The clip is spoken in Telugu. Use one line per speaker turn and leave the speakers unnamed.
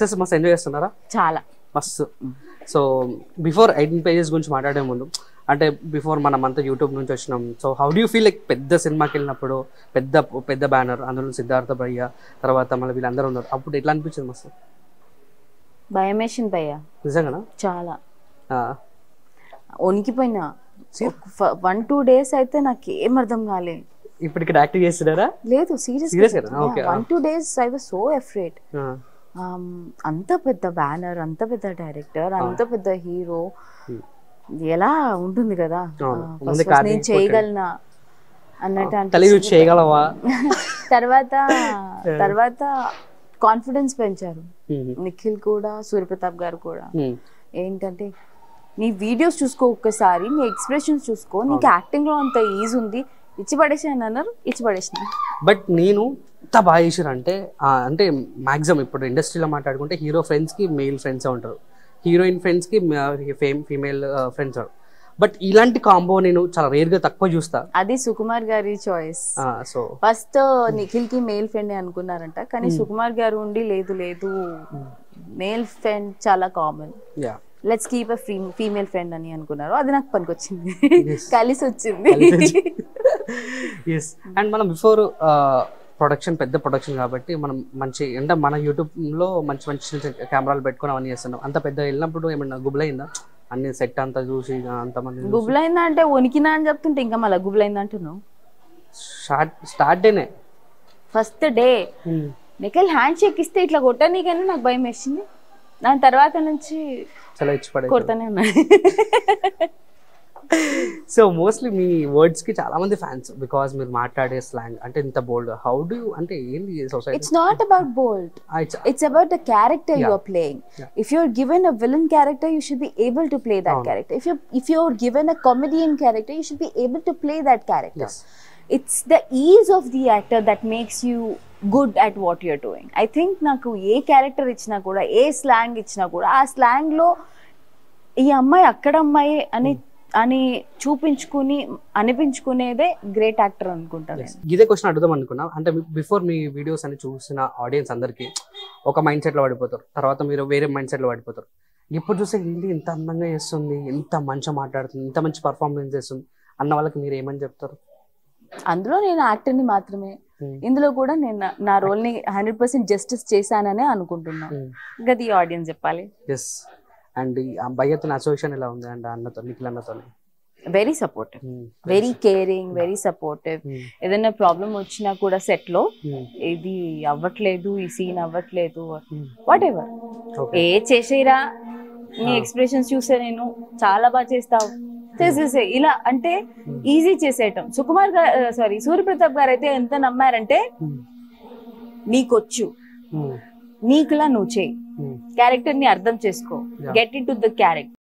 సక్సెస్ మస్తు ఎంజాయ్ చేస్తున్నారా
చాలా
మస్తు సో బిఫోర్ ఎయిటీన్ పేజెస్ గురించి మాట్లాడే ముందు అంటే బిఫోర్ మనం అంతా యూట్యూబ్ నుంచి వచ్చినాం so how do feel like పెద్ద సినిమాకి వెళ్ళినప్పుడు పెద్ద పెద్ద బ్యానర్ అందులో సిద్ధార్థ భయ్య తర్వాత మళ్ళీ వీళ్ళందరూ ఉన్నారు అప్పుడు ఎట్లా అనిపించింది మస్తు
భయమేషన్ భయ్య
నిజంగానా
చాలా
ఆ,
వణికిపోయినా వన్ టూ డేస్ అయితే నాకు ఏం అర్థం కాలే
ఇప్పుడు ఇక్కడ యాక్టివ్ చేస్తున్నారా
లేదు సీరియస్
Serious గానా? Okay,
one two days I was so afraid
ఆ,
అంత పెద్ద బ్యానర్ అంత పెద్ద డైరెక్టర్ అంత పెద్ద హీరో ఎలా ఉంటుంది కదా
అవును.
ఆ,
ముందే
first first
కార్తీక్
నేను చేయగలనా అన్నట్టు అనిపించింది.
తల్లి చూసి చేయగలవా
తర్వాత తర్వాత కాన్ఫిడెన్స్ పెంచారు
ఉమ్,
నిఖిల్ కూడా సూర్యప్రతాప్ గారు కూడా
ఉమ్,
ఏంటంటే నీ వీడియోస్ చూసుకో ఒక్కసారి నీ ఎక్స్ప్రెషన్స్ చూసుకో నీకు యాక్టింగ్ లో అంత ఈజీ ఉంది ఇచ్చి పడేసాను అన్నారు ఇచ్చి పడేసిన
బట్ నేను ఎంత బాగా చేసారు అంటే అంటే మాక్సిమం ఇప్పుడు ఇండస్ట్రీలో మాట్లాడుకుంటే హీరో ఫ్రెండ్స్కి మెయిల్ ఫ్రెండ్స్ ఉంటారు హీరోయిన్ ఫ్రెండ్స్కి ఫేమ్ ఫీమేల్ ఫ్రెండ్స్ ఉంటారు బట్ ఇలాంటి కాంబో నేను చాలా రేర్గా తక్కువ చూస్తా
అది సుకుమార్ గారి చాయిస్
సో
ఫస్ట్ నిఖిల్ కి మేల్ ఫ్రెండ్ అనుకున్నారంట కానీ సుకుమార్ గారు ఉండి లేదు లేదు మేల్ ఫ్రెండ్ చాలా common
ya
let's keep a female friend అని అనుకున్నారు అది నాకు పనికొచ్చింది
Yes.
కలిసి వచ్చింది
ఎస్ అండ్ మనం బిఫోర్ ప్రొడక్షన్ పెద్ద ప్రొడక్షన్ కాబట్టి మనం మంచి అంటే మన యూట్యూబ్లో మంచి మంచి చిన్న చిన్న కెమెరాలు పెట్టుకొని అవన్నీ చేస్తున్నాం అంత పెద్ద వెళ్ళినప్పుడు ఏమన్నా గుబులైందా అన్ని సెట్ అంతా చూసి అంతమంది
గుబులైందా అంటే వణికినా అని చెప్తుంటే ఇంకా మళ్ళీ గుబులైందా అంటున్నావు
స్టార్ట్ స్టార్ట్ డేనే
first day Nikhil hand shake ఇస్తే ఇట్లా కొట్టనీకైనా నాకు భయం వేసింది దాని తర్వాత నుంచి
చాలా ఇచ్చి పడే
కొడతానే ఉన్నాను
సో మోస్ట్లీ మీ వర్డ్స్ కి చాలా మంది ఫ్యాన్స్ బికాస్ మీరు మాట్లాడే స్లాంగ్ అంటే ఇంత బోల్డ్ హౌ డూ అంటే ఏంటి society
it's not about bold it's about the character you are playing if you're given a villain character you should be able to play that character if you if you're given a comedian character you should be able to play that character
Yes.
it's the ease of the actor that makes you good at what you're doing i think నాకు ఏ క్యారెక్టర్ ఇచ్చినా కూడా ఏ స్లాంగ్ ఇచ్చినా కూడా ఆ స్లాంగ్ లో ఈ అమ్మాయి అక్కడ అమ్మాయి అని అని చూపించుకుని అనిపించుకునేదే గ్రేట్ యాక్టర్ అనుకుంటాను నేను.
ఇదే క్వశ్చన్ అడుగుదాం అనుకున్నా అంటే బిఫోర్ మీ వీడియోస్ అని చూసిన ఆడియన్స్ అందరికి ఒక మైండ్ సెట్ లో పడిపోతారు తర్వాత మీరు వేరే మైండ్ సెట్ లో పడిపోతారు ఇప్పుడు చూస్తే ఏంటి ఇంత అందంగా చేస్తుంది ఎంత మంచిగా మాట్లాడుతుంది ఇంత మంచి పర్ఫార్మెన్స్ చేస్తుంది అన్న వాళ్ళకి మీరు ఏమని చెప్తారు
అందులో నేను యాక్టర్ని మాత్రమే
Hmm.
ఇందులో కూడా నేను నా- నా రోల్ ని హండ్రెడ్ పర్సెంట్ జస్టిస్ చేశాననే అనుకుంటున్నాను ఇంకా ఈ ఆడియన్స్ చెప్పాలి
ఎస్ అండ్ ఈ భయ్యతో అసోసియేషన్ ఎలా ఉంది అండ్ అన్నతో నిఖిల్ అన్నతో
very supportive very caring very supportive ఏదైనా ప్రాబ్లం వచ్చినా కూడా సెట్ లో ఇది అవ్వట్లేదు ఈ సీన్ అవ్వట్లేదు వాట్ ఎవర్
ఓకే
ఏ చేసేరా నీ ఎక్స్ప్రెషన్స్ చూసే నేను చాలా బాగా చేస్తావు చేసేసే ఇలా అంటే ఈజీ చేసేయటం సుకుమార్ గారు సారీ సూర్యప్రతాప్ గారు అయితే ఎంత నమ్మారంటే నీకొచ్చు నీకులా నువ్వు చేయి క్యారెక్టర్ ని అర్థం చేసుకో get into the character